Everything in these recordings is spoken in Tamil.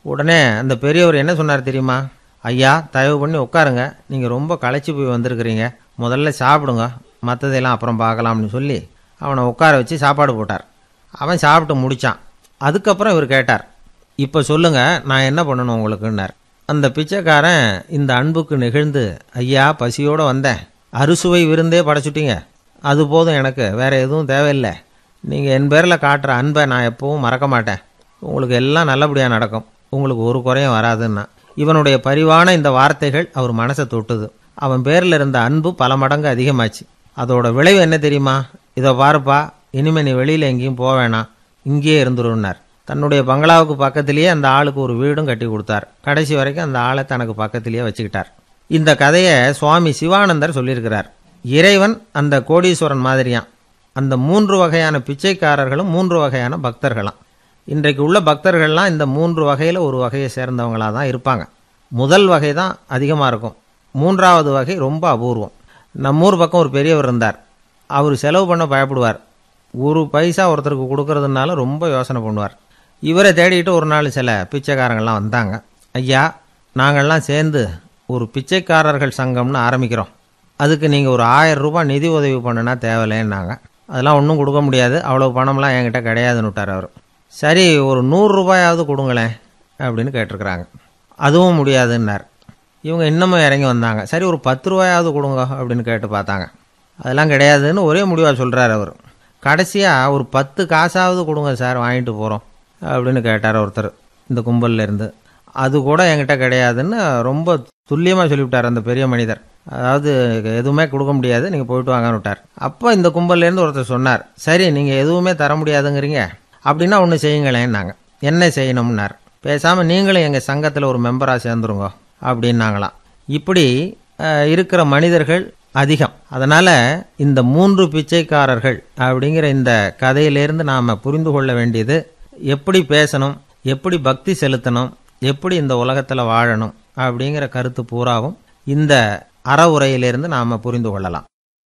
உடனே அந்த பெரியவர் என்ன சொன்னார் தெரியுமா ஐயா தயவு பண்ணி உட்காருங்க நீங்கள் ரொம்ப களைச்சி போய் வந்திருக்கிறீங்க முதல்ல சாப்பிடுங்க மற்றதெல்லாம் அப்புறம் பார்க்கலாம்னு சொல்லி அவனை உட்கார வச்சு சாப்பாடு போட்டார் அவன் சாப்பிட்டு முடித்தான் அதுக்கப்புறம் இவர் கேட்டார் இப்போ சொல்லுங்க நான் என்ன பண்ணணும் உங்களுக்குன்னார் அந்த பிச்சைக்காரன் இந்த அன்புக்கு நெகிழ்ந்து ஐயா பசியோடு வந்தேன் அறுசுவை விருந்தே படைச்சுட்டீங்க அது போதும் எனக்கு வேற எதுவும் தேவையில்லை நீங்கள் என் பேரில் காட்டுற அன்பை நான் எப்பவும் மறக்க மாட்டேன் உங்களுக்கு எல்லாம் நல்லபடியாக நடக்கும் உங்களுக்கு ஒரு குறையும் வராதுன்னா இவனுடைய பரிவான இந்த வார்த்தைகள் அவர் மனசை தொட்டுது அவன் பேரில் இருந்த அன்பு பல மடங்கு அதிகமாச்சு அதோட விளைவு என்ன தெரியுமா இதை பாருப்பா இனிமே நீ வெளியில் எங்கேயும் போக வேணாம் இங்கேயே இருந்துருன்னார் தன்னுடைய பங்களாவுக்கு பக்கத்திலேயே அந்த ஆளுக்கு ஒரு வீடும் கட்டி கொடுத்தார் கடைசி வரைக்கும் அந்த ஆளை தனக்கு பக்கத்திலேயே வச்சுக்கிட்டார் இந்த கதையை சுவாமி சிவானந்தர் சொல்லியிருக்கிறார் இறைவன் அந்த கோடீஸ்வரன் மாதிரியாம் அந்த மூன்று வகையான பிச்சைக்காரர்களும் மூன்று வகையான பக்தர்களாம் இன்றைக்கு உள்ள பக்தர்கள்லாம் இந்த மூன்று வகையில் ஒரு வகையை சேர்ந்தவங்களாக தான் இருப்பாங்க முதல் வகை தான் அதிகமாக இருக்கும் மூன்றாவது வகை ரொம்ப அபூர்வம் நம்ம ஊர் பக்கம் ஒரு பெரியவர் இருந்தார் அவர் செலவு பண்ண பயப்படுவார் ஒரு பைசா ஒருத்தருக்கு கொடுக்கறதுனால ரொம்ப யோசனை பண்ணுவார் இவரை தேடிட்டு ஒரு நாள் சில பிச்சைக்காரங்கள்லாம் வந்தாங்க ஐயா நாங்கள்லாம் சேர்ந்து ஒரு பிச்சைக்காரர்கள் சங்கம்னு ஆரம்பிக்கிறோம் அதுக்கு நீங்கள் ஒரு ஆயிரம் ரூபாய் நிதி உதவி பண்ணுனா தேவையில்லைன்னாங்க அதெல்லாம் ஒன்றும் கொடுக்க முடியாது அவ்வளோ பணம்லாம் என்கிட்ட கிடையாதுன்னு விட்டார் அவர் சரி ஒரு நூறு ரூபாயாவது கொடுங்களேன் அப்படின்னு கேட்டிருக்கிறாங்க அதுவும் முடியாதுன்னார் இவங்க இன்னமும் இறங்கி வந்தாங்க சரி ஒரு பத்து ரூபாயாவது கொடுங்க அப்படின்னு கேட்டு பார்த்தாங்க அதெல்லாம் கிடையாதுன்னு ஒரே முடிவாக சொல்கிறார் அவர் கடைசியாக ஒரு பத்து காசாவது கொடுங்க சார் வாங்கிட்டு போகிறோம் அப்படின்னு கேட்டார் ஒருத்தர் இந்த கும்பல்ல இருந்து அது கூட என்கிட்ட கிடையாதுன்னு ரொம்ப துல்லியமாக சொல்லிவிட்டார் அந்த பெரிய மனிதர் அதாவது எதுவுமே கொடுக்க முடியாது நீங்கள் போயிட்டு வாங்கன்னு விட்டார் அப்போ இந்த கும்பல்லேருந்து ஒருத்தர் சொன்னார் சரி நீங்கள் எதுவுமே தர முடியாதுங்கிறீங்க அப்படின்னா ஒன்று செய்யுங்களேன்னாங்க என்ன செய்யணும்னார் பேசாமல் நீங்களும் எங்கள் சங்கத்தில் ஒரு மெம்பராக சேர்ந்துருங்க அப்படின்னாங்களாம் இப்படி அஹ், இருக்கிற மனிதர்கள் அதிகம் அதனால் இந்த மூன்று பிச்சைக்காரர்கள் அப்படிங்கிற இந்த கதையிலேருந்து நாம் புரிந்து கொள்ள வேண்டியது எப்படி பேசணும் எப்படி பக்தி செலுத்தணும் எப்படி இந்த உலகத்தில் வாழணும் அப்படிங்கிற கருத்து பூராவும் இந்த அற உரையிலிருந்து நாம் புரிந்து கொள்ளலாம்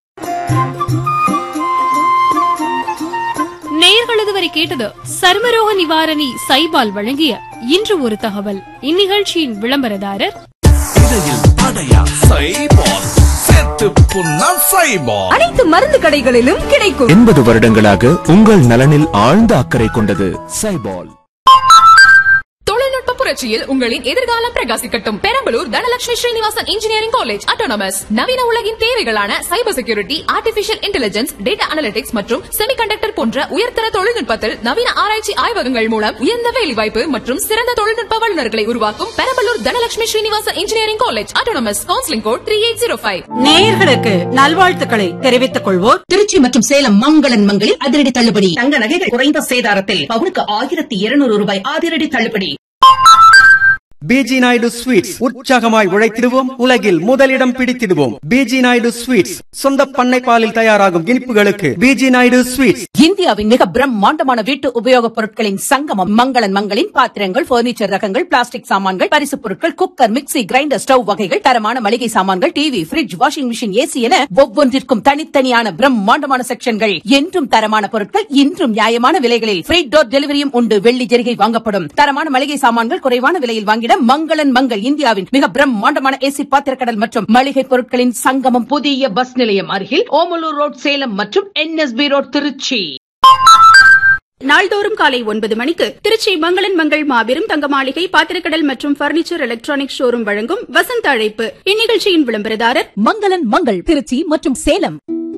நேயர்கள் இதுவரை கேட்டது சர்மரோக நிவாரணி சைபால் வழங்கிய இன்று ஒரு தகவல் இந்நிகழ்ச்சியின் விளம்பரதாரர் இடையில் அடையா சைபால் சேர்த்து புண்ணா சைபால் அனைத்து மருந்து கடைகளிலும் கிடைக்கும் எண்பது வருடங்களாக உங்கள் நலனில் ஆழ்ந்த அக்கறை கொண்டது சைபால் தொழில்நுட்ப புரட்சியில் உங்களின் எதிர்காலம் பிரகாசிக்கட்டும் Perambalur Dhanalakshmi Srinivasan engineering college autonomous நவீன உலகின் தேவைகளான cyber security artificial intelligence data analytics மற்றும் செமிகண்டக்டர் போன்ற உயர்தர தொழில்நுட்பத்தில் நவீன ஆராய்ச்சி ஆய்வகங்கள் மூலம் உயர்ந்த வேலைவாய்ப்பு மற்றும் சிறந்த தொழில்நுட்ப வல்லுநர்களை உருவாக்கும் Perambalur Dhanalakshmi Srinivasan engineering college autonomous counselling code three eight zero five நேயர்களுக்கு நல்வாழ்த்துக்களை தெரிவித்துக் கொள்வோர் திருச்சி மற்றும் சேலம் மங்களன் மங்களில் அதிரடி தள்ளுபடி தங்க நகைகள் குறைந்த சேதாரத்தில் பவுனுக்கு ஆயிரத்தி இருநூறு ரூபாய் அதிரடி தள்ளுபடி பிஜி நாயுடு ஸ்வீட்ஸ் உற்சாகமாய் உழைத்திடுவோம் உலகில் முதலிடம் பிடித்திடுவோம் பிஜி நாயுடு ஸ்வீட்ஸ் சொந்த பண்ணை பாலில் தயாராகும் இனிப்புகளுக்கு பிஜி நாயுடு ஸ்வீட்ஸ் இந்தியாவின் மிக பிரம்மாண்டமான வீட்டு உபயோகப் பொருட்களின் சங்கமம் மங்களன் மங்களின் பாத்திரங்கள் பர்னிச்சர் ரகங்கள் பிளாஸ்டிக் சாமான்கள் பரிசுப் பொருட்கள் குக்கர் மிக்ஸி கிரைண்டர் ஸ்டவ் வகைகள் தரமான மளிகை சாமான்கள் TV fridge washing machine AC என ஒவ்வொன்றிற்கும் தனித்தனியான பிரம்மாண்டமான செக்ஷன்கள் என்றும் தரமான பொருட்கள் இன்றும் நியாயமான விலைகளில் ஃப்ரீ டோர் டெலிவரியும் உண்டு வெள்ளி ஜெரிகை வாங்கப்படும் தரமான மளிகை சாமான்கள் குறைவான விலையில் வாங்கிட மங்களன் மங்கள் இந்தியாவின் மிக பிரம்மாண்டமான ஏசி பாத்திரக்கடல் மற்றும் மளிகை பொருட்களின் சங்கமம் புதிய பஸ் நிலையம் அருகில் ஓமலூர் ரோட் சேலம் மற்றும் என்எஸ்பி ரோட் திருச்சி நாள்தோறும் காலை ஒன்பது மணிக்கு திருச்சி மங்களன் மங்கள் மாபெரும் தங்க மாளிகை பாத்திரக்கடல் மற்றும் பர்னிச்சர் எலக்ட்ரானிக் ஷோரூம் வழங்கும் வசந்த அழைப்பு இந்நிகழ்ச்சியின் விளம்பரதாரர் மங்களன் மங்கள் திருச்சி மற்றும் சேலம்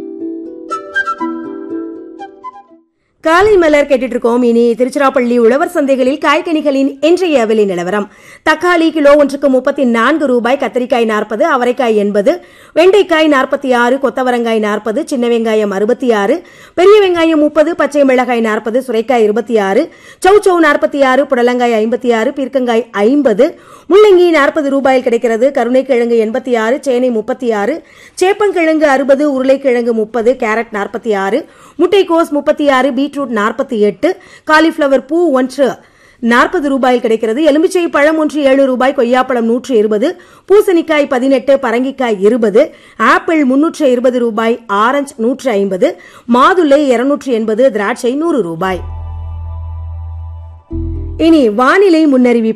காலை மலர் கேட்டுட்டு இருக்கோம் இனி திருச்சிராப்பள்ளி உழவர் சந்தைகளில் காய்கனிகளின் இன்றைய விலை நிலவரம் தக்காளி கிலோ ஒன்றுக்கு முப்பத்தி நான்கு ரூபாய் கத்திரிக்காய் நாற்பது அவரைக்காய் எண்பது வெண்டைக்காய் நாற்பத்தி ஆறு கொத்தவரங்காய் நாற்பது சின்ன வெங்காயம் அறுபத்தி ஆறு பெரிய வெங்காயம் முப்பது பச்சை மிளகாய் நாற்பது சுரைக்காய் இருபத்தி ஆறு சௌச்சௌ நாற்பத்தி ஆறு புடலங்காய் ஐம்பத்தி ஆறு பீர்க்கங்காய் ஐம்பது முள்ளங்கி நாற்பது ரூபாயில் கிடைக்கிறது கருணைக்கிழங்கு எண்பத்தி ஆறு சேனை முப்பத்தி ஆறு சேப்பங்கிழங்கு அறுபது உருளைக்கிழங்கு முப்பது கேரட் நாற்பத்தி ஆறு முட்டைக்கோஸ் முப்பத்தி ஆறு பீட்ரூட் நாற்பத்தி எட்டு காலிஃபிளவர் பூ ஒன்று நாற்பது ரூபாயில் கிடைக்கிறது எலுமிச்சை பழம் ஒன்று ஏழு ரூபாய் கொய்யாப்பழம் நூற்று இருபது பூசணிக்காய் பதினெட்டு பரங்கிக்காய் இருபது ஆப்பிள் முன்னூற்று இருபது ரூபாய் ஆரஞ்சு நூற்று ஐம்பது மாதுளை இருநூற்று எண்பது திராட்சை நூறு ரூபாய் இனி வானிலை முன்னறிவிப்பு